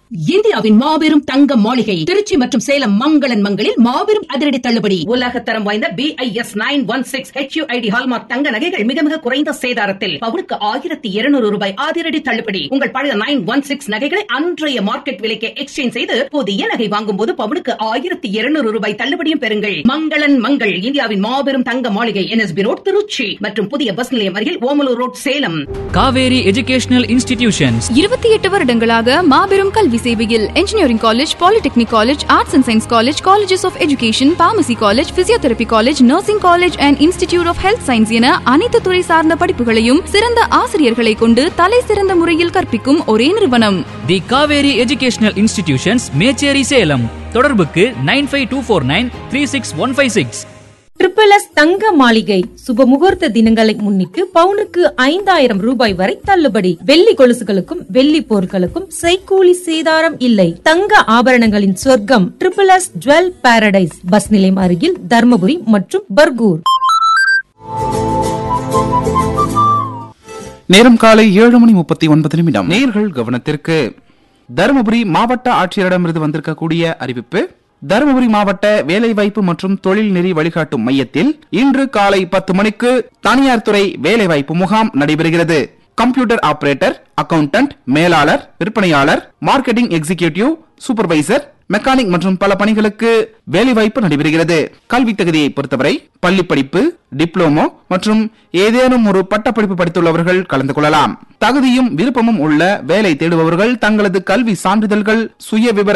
இந்தியாவின் மாபெரும் தங்க மாளிகை திருச்சி மற்றும் சேலம் மங்களன் மங்களில் மாபெரும் அதிரடி தள்ளுபடி உலக தரம் வாய்ந்த B I S nine one six H ID hallmark தங்க நகைகள் மிக மிக குறைந்த சேதாரத்தில் பவுனுக்கு ஆயிரத்தி இருநூறு ரூபாய் அதிரடி தள்ளுபடி உங்கள் பழைய நைன் ஒன் சிக்ஸ் நகைகளை அன்றைய மார்க்கெட் விலைக்கு எக்ஸ்சேஞ்ச் செய்து புதிய நகை வாங்கும் போது பவுனுக்கு ஆயிரத்தி இருநூறு ரூபாய் தள்ளுபடியும் பெறுங்கள் மங்களன் மங்கள் இந்தியாவின் மாபெரும் தங்க மாளிகை என்எஸ்பி ரோட் திருச்சி மற்றும் புதிய பஸ் நிலையம் அருகில் Omalur road Salem Kaveri educational institutions இருபத்தி எட்டு வருடங்களாக மாபெரும் கல்வி சேவையில் engineering college polytechnic college arts and science college colleges of education pharmacy college physiotherapy college nursing college and institute of health science என அனைத்து துறை சார்ந்த படிப்புகளையும் சிறந்த ஆசிரியர்களை கொண்டு தலை சிறந்த முறையில் கற்பிக்கும் ஒரே நிறுவனம் the Kaveri educational institutions Mecheri Salem தொடர்புக்கு nine five two four nine three six one five six triple S தங்க மாளிகை சுப முகூர்த்த தினங்களை முன்னிட்டு பவுனுக்கு ஐந்தாயிரம் ரூபாய் வரை தள்ளுபடி வெள்ளி கொலுசுகளுக்கும் வெள்ளி பொருட்களுக்கும் செய்கூலி சேதாரம் இல்லை தங்க ஆபரணங்களின் சொர்க்கம் triple S jewel paradise bus நிலையம் அருகில் தர்மபுரி மற்றும் பர்கூர் நேரம் காலை ஏழு மணி முப்பத்தி ஒன்பது நிமிடம் நேர்கள் கவனத்திற்கு தருமபுரி மாவட்ட ஆட்சியரிடமிருந்து வந்திருக்கக்கூடிய அறிவிப்பு தருமபுரி மாவட்ட வேலைவாய்ப்பு மற்றும் தொழில் நெறி வழிகாட்டும் மையத்தில் இன்று காலை பத்து மணிக்கு தனியார் துறை வேலைவாய்ப்பு முகாம் நடைபெறுகிறது கம்ப்யூட்டர் ஆபரேட்டர் அக்கவுண்டன்ட் மேலாளர் விற்பனையாளர் மார்க்கெட்டிங் எக்ஸிகியூட்டிவ் சூப்பர்வைசர் மெக்கானிக் மற்றும் பல பணிகளுக்கு வேலைவாய்ப்பு நடைபெறுகிறது கல்வி தகுதியை பொறுத்தவரை பள்ளி படிப்பு டிப்ளமோ மற்றும் ஏதேனும் ஒரு பட்டப்படிப்பு படித்துள்ளவர்கள் கலந்து கொள்ளலாம் தகுதியும் விருப்பமும் உள்ள வேலை தேடுபவர்கள் தங்களது கல்வி சான்றிதழ்கள் சுய விவர